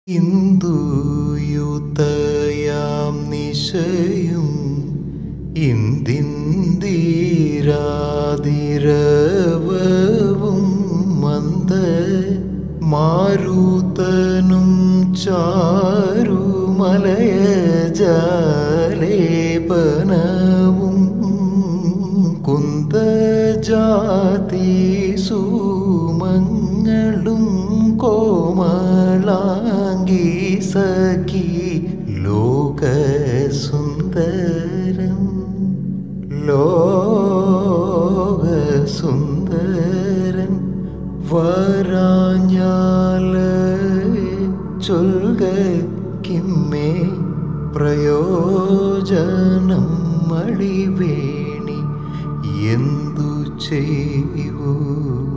ഇന്ദുയുതയാം നിശയും ഇന്ദിന്ദിരാതിരവവും മന്ദ മാരുതനും ചാരുമലയജാലേപനവും കുന്ദജാതി സുമങ്ങളും കോമളാംഗി സഖി ലോകസുന്ദരം ലോകസുന്ദരൻ വരാഞ്ഞാല ചൊൽക കിമ്മേ പ്രയോജനം മടിവേണി എന്തു ചെയ്യൂ